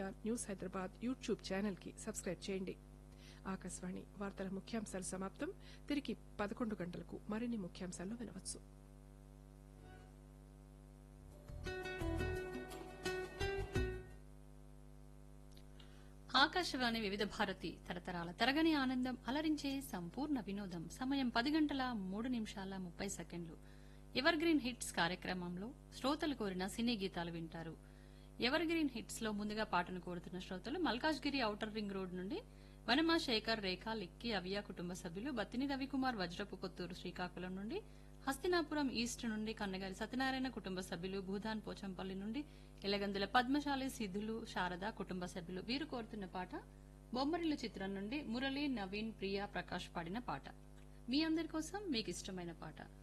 news Hyderabad YouTube channel కి subscribe చేయండి ఆకాశవాణి వార్తల ముఖ్యాంశాలు సమాప్తం తిరిగి పదకొండు గంటలకు మరిన్ని ముఖ్యాంశాల్లో వినవచ్చు ఆకాశవాణి వివిధ భారతి తరతరాల తరగని ఆనందం అలరించే సంపూర్ణ వినోదం సమయం పది గంటల మూడు నిమిషాల ముప్పై సెకండ్లు ఎవర్ గ్రీన్ హిట్స్ కార్యక్రమంలో శ్రోతలు కోరిన సినీ గీతాలు వింటారు ఎవర్ గ్రీన్ హిట్స్ లో ముందుగా పాటను కోరుతున్న శ్రోతలు మల్కాజ్గిరి ఔటర్ రింగ్ రోడ్ నుండి వనమా శేఖర్ రేఖ లిక్కి అవియా కుటుంబ సభ్యులు బత్తిని రవికుమార్ వజ్రపు కొత్తూరు శ్రీకాకుళం నుండి హస్తినాపురం ఈస్ట్ నుండి కన్నగారి సత్యనారాయణ కుటుంబ సభ్యులు భూదాన్ పోచంపల్లి నుండి ఎలగందుల పద్మశాలి సిద్ధులు శారద కుటుంబ సభ్యులు వీరు కోరుతున్న పాట బొమ్మరిల్లు చిత్రం నుండి మురళి నవీన్ ప్రియా ప్రకాష్ పాడిన పాట మీ అందరి కోసం మీకు ఇష్టమైన పాట